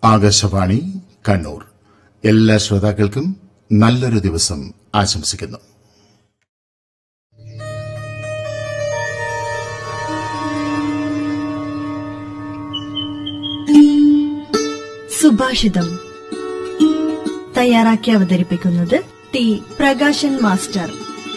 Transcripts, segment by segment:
ആകാശവാണി കണ്ണൂർ എല്ലാ ശ്രോതാക്കൾക്കും നല്ലൊരു ദിവസം ആശംസിക്കുന്നു സുഭാഷിതം തയ്യാറാക്കി അവതരിപ്പിക്കുന്നത് ടി പ്രകാശൻ മാസ്റ്റർ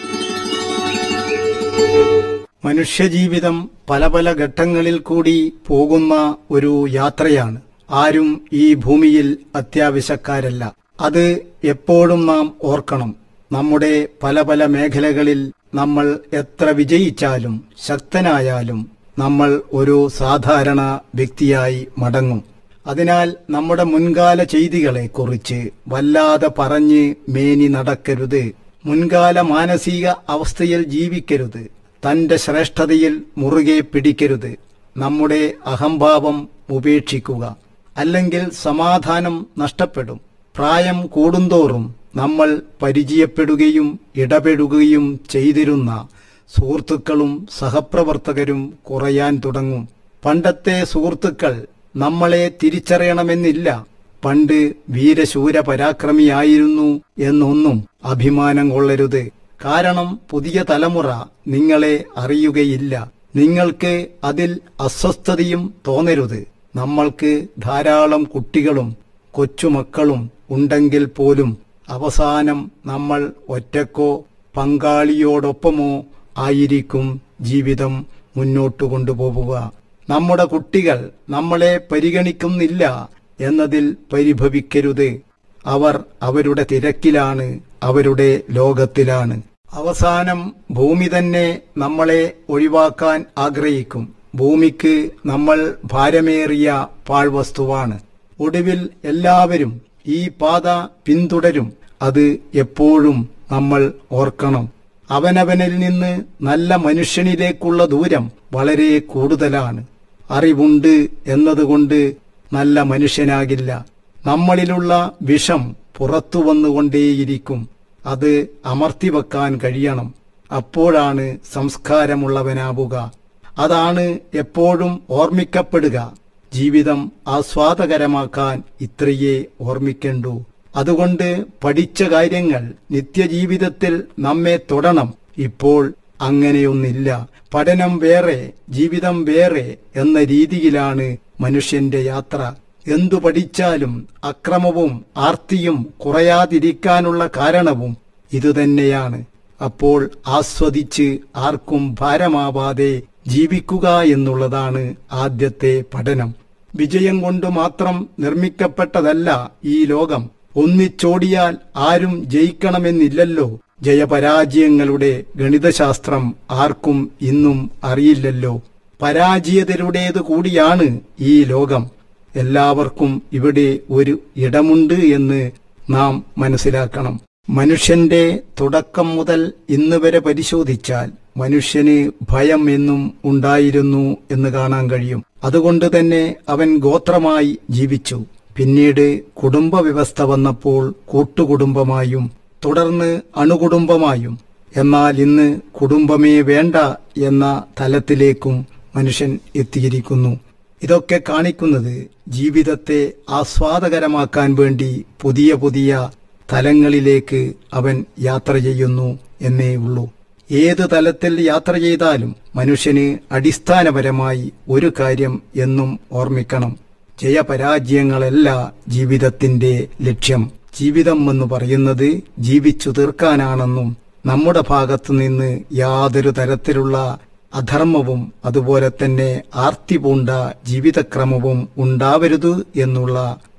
മനുഷ്യജീവിതം പല പല ഘട്ടങ്ങളിൽ കൂടി പോകുന്ന ഒരു യാത്രയാണ് ആരും ഈ ഭൂമിയിൽ അത്യാവശ്യക്കാരല്ല അത് എപ്പോഴും നാം ഓർക്കണം നമ്മുടെ പല പല മേഖലകളിൽ നമ്മൾ എത്ര വിജയിച്ചാലും ശക്തനായാലും നമ്മൾ ഒരു സാധാരണ വ്യക്തിയായി മടങ്ങും അതിനാൽ നമ്മുടെ മുൻകാല ചെയ്തികളെ കുറിച്ച് വല്ലാതെ പറഞ്ഞ് മേനി നടക്കരുത് മുൻകാല മാനസിക അവസ്ഥയിൽ ജീവിക്കരുത് തന്റെ ശ്രേഷ്ഠതയിൽ മുറുകെ പിടിക്കരുത് നമ്മുടെ അഹംഭാവം ഉപേക്ഷിക്കുക അല്ലെങ്കിൽ സമാധാനം നഷ്ടപ്പെടും പ്രായം കൂടുന്തോറും നമ്മൾ പരിചയപ്പെടുകയും ഇടപെടുകയും ചെയ്തിരുന്ന സുഹൃത്തുക്കളും സഹപ്രവർത്തകരും കുറയാൻ തുടങ്ങും പണ്ടത്തെ സുഹൃത്തുക്കൾ നമ്മളെ തിരിച്ചറിയണമെന്നില്ല പണ്ട് വീരശൂര പരാക്രമിയായിരുന്നു എന്നൊന്നും അഭിമാനം കൊള്ളരുത് കാരണം പുതിയ തലമുറ നിങ്ങളെ അറിയുകയില്ല നിങ്ങൾക്ക് അതിൽ അസ്വസ്ഥതയും തോന്നരുത് നമ്മൾക്ക് ധാരാളം കുട്ടികളും കൊച്ചുമക്കളും ഉണ്ടെങ്കിൽ പോലും അവസാനം നമ്മൾ ഒറ്റക്കോ പങ്കാളിയോടൊപ്പമോ ആയിരിക്കും ജീവിതം മുന്നോട്ടു കൊണ്ടുപോവുക നമ്മുടെ കുട്ടികൾ നമ്മളെ പരിഗണിക്കുന്നില്ല എന്നതിൽ പരിഭവിക്കരുത് അവർ അവരുടെ തിരക്കിലാണ് അവരുടെ ലോകത്തിലാണ് അവസാനം ഭൂമി തന്നെ നമ്മളെ ഒഴിവാക്കാൻ ആഗ്രഹിക്കും ഭൂമിക്ക് നമ്മൾ ഭാരമേറിയ പാഴ്വസ്തുവാണ് ഒടുവിൽ എല്ലാവരും ഈ പാത പിന്തുടരും അത് എപ്പോഴും നമ്മൾ ഓർക്കണം അവനവനിൽ നിന്ന് നല്ല മനുഷ്യനിലേക്കുള്ള ദൂരം വളരെ കൂടുതലാണ് അറിവുണ്ട് എന്നതുകൊണ്ട് നല്ല മനുഷ്യനാകില്ല നമ്മളിലുള്ള വിഷം പുറത്തു വന്നുകൊണ്ടേയിരിക്കും അത് അമർത്തിവെക്കാൻ കഴിയണം അപ്പോഴാണ് സംസ്കാരമുള്ളവനാവുക അതാണ് എപ്പോഴും ഓർമ്മിക്കപ്പെടുക ജീവിതം ആസ്വാദകരമാക്കാൻ ഇത്രയേ ഓർമ്മിക്കണ്ടൂ അതുകൊണ്ട് പഠിച്ച കാര്യങ്ങൾ നിത്യജീവിതത്തിൽ നമ്മെ തൊടണം ഇപ്പോൾ അങ്ങനെയൊന്നില്ല പഠനം വേറെ ജീവിതം വേറെ എന്ന രീതിയിലാണ് മനുഷ്യന്റെ യാത്ര എന്തു പഠിച്ചാലും അക്രമവും ആർത്തിയും കുറയാതിരിക്കാനുള്ള കാരണവും ഇതുതന്നെയാണ് അപ്പോൾ ആസ്വദിച്ച് ആർക്കും ഭാരമാവാതെ ജീവിക്കുക എന്നുള്ളതാണ് ആദ്യത്തെ പഠനം വിജയം കൊണ്ട് മാത്രം നിർമ്മിക്കപ്പെട്ടതല്ല ഈ ലോകം ഒന്നിച്ചോടിയാൽ ആരും ജയിക്കണമെന്നില്ലല്ലോ ജയപരാജയങ്ങളുടെ ഗണിതശാസ്ത്രം ആർക്കും ഇന്നും അറിയില്ലല്ലോ പരാജയതരുടേത് കൂടിയാണ് ഈ ലോകം എല്ലാവർക്കും ഇവിടെ ഒരു ഇടമുണ്ട് എന്ന് നാം മനസ്സിലാക്കണം മനുഷ്യന്റെ തുടക്കം മുതൽ ഇന്ന് വരെ പരിശോധിച്ചാൽ മനുഷ്യന് ഭയം എന്നും ഉണ്ടായിരുന്നു എന്ന് കാണാൻ കഴിയും അതുകൊണ്ട് തന്നെ അവൻ ഗോത്രമായി ജീവിച്ചു പിന്നീട് കുടുംബ വ്യവസ്ഥ വന്നപ്പോൾ കൂട്ടുകുടുംബമായും തുടർന്ന് അണുകുടുംബമായും എന്നാൽ ഇന്ന് കുടുംബമേ വേണ്ട എന്ന തലത്തിലേക്കും മനുഷ്യൻ എത്തിയിരിക്കുന്നു ഇതൊക്കെ കാണിക്കുന്നത് ജീവിതത്തെ ആസ്വാദകരമാക്കാൻ വേണ്ടി പുതിയ പുതിയ തലങ്ങളിലേക്ക് അവൻ യാത്ര ചെയ്യുന്നു എന്നേ ഉള്ളൂ ഏത് തലത്തിൽ യാത്ര ചെയ്താലും മനുഷ്യന് അടിസ്ഥാനപരമായി ഒരു കാര്യം എന്നും ഓർമ്മിക്കണം ജയപരാജയങ്ങളല്ല ജീവിതത്തിന്റെ ലക്ഷ്യം ജീവിതം എന്ന് പറയുന്നത് ജീവിച്ചു തീർക്കാനാണെന്നും നമ്മുടെ ഭാഗത്തു നിന്ന് യാതൊരു തരത്തിലുള്ള അധർമ്മവും അതുപോലെ തന്നെ ആർത്തി പൂണ്ട ജീവിതക്രമവും ഉണ്ടാവരുത് എന്നുള്ള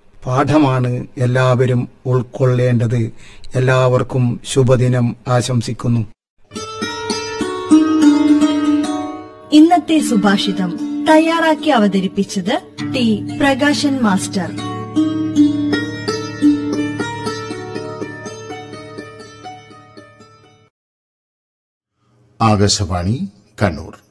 പാഠമാണ് എല്ലാവരും ഉൾക്കൊള്ളേണ്ടത് എല്ലാവർക്കും ശുഭദിനം ആശംസിക്കുന്നു ഇന്നത്തെ സുഭാഷിതം തയ്യാറാക്കി അവതരിപ്പിച്ചത് ടി പ്രകാശൻ മാസ്റ്റർ ആകാശവാണി കണ്ണൂർ